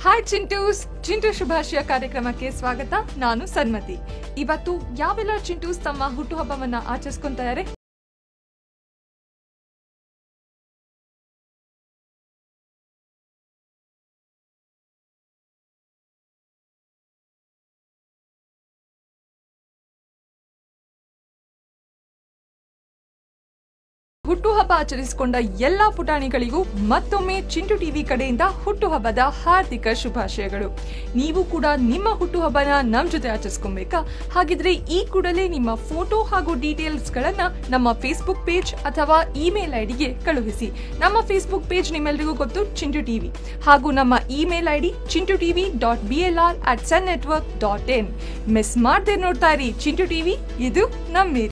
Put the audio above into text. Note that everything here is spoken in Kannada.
ಹಾಯ್ ಚಿಂಟೂಸ್ ಚಿಂಟು ಶುಭಾಶಯ ಕಾರ್ಯಕ್ರಮಕ್ಕೆ ಸ್ವಾಗತ ನಾನು ಸನ್ಮತಿ ಇವತ್ತು ಯಾವೆಲ್ಲ ಚಿಂಟೂಸ್ ತಮ್ಮ ಹುಟ್ಟುಹಬ್ಬವನ್ನ ಆಚರಿಸ್ಕೊಂತಾ ಇದ್ದಾರೆ ಹುಟ್ಟುಹಬ್ಬ ಆಚರಿಸಿಕೊಂಡ ಎಲ್ಲಾ ಪುಟಾಣಿಗಳಿಗೂ ಮತ್ತೊಮ್ಮೆ ಚಿಂಟು ಟಿವಿ ಕಡೆಯಿಂದ ಹುಟ್ಟುಹಬ್ಬದ ಹಾರ್ದಿಕ ಶುಭಾಶಯಗಳು ನೀವು ಕೂಡ ನಿಮ್ಮ ಹುಟ್ಟುಹಬ್ಬನ ನಮ್ ಜೊತೆ ಆಚರಿಸ್ಕೊಬೇಕಾ ಹಾಗಿದ್ರೆ ಈ ಕೂಡಲೇ ನಿಮ್ಮ ಫೋಟೋ ಹಾಗೂ ಡೀಟೇಲ್ಸ್ ಗಳನ್ನ ನಮ್ಮ ಫೇಸ್ಬುಕ್ ಪೇಜ್ ಅಥವಾ ಇಮೇಲ್ ಐಡಿಗೆ ಕಳುಹಿಸಿ ನಮ್ಮ ಫೇಸ್ಬುಕ್ ಪೇಜ್ ನಿಮ್ಮೆಲ್ಲರಿಗೂ ಗೊತ್ತು ಚಿಂಟು ಟಿವಿ ಹಾಗೂ ನಮ್ಮ email ID Chintu TV dot B L R at Sun network dot in miss ಮಾಡದೆ ನೋಡ್ತಾ ಇರಿ ಚಿಂಟು ಟಿವಿ ಇದು ನಮ್ಮ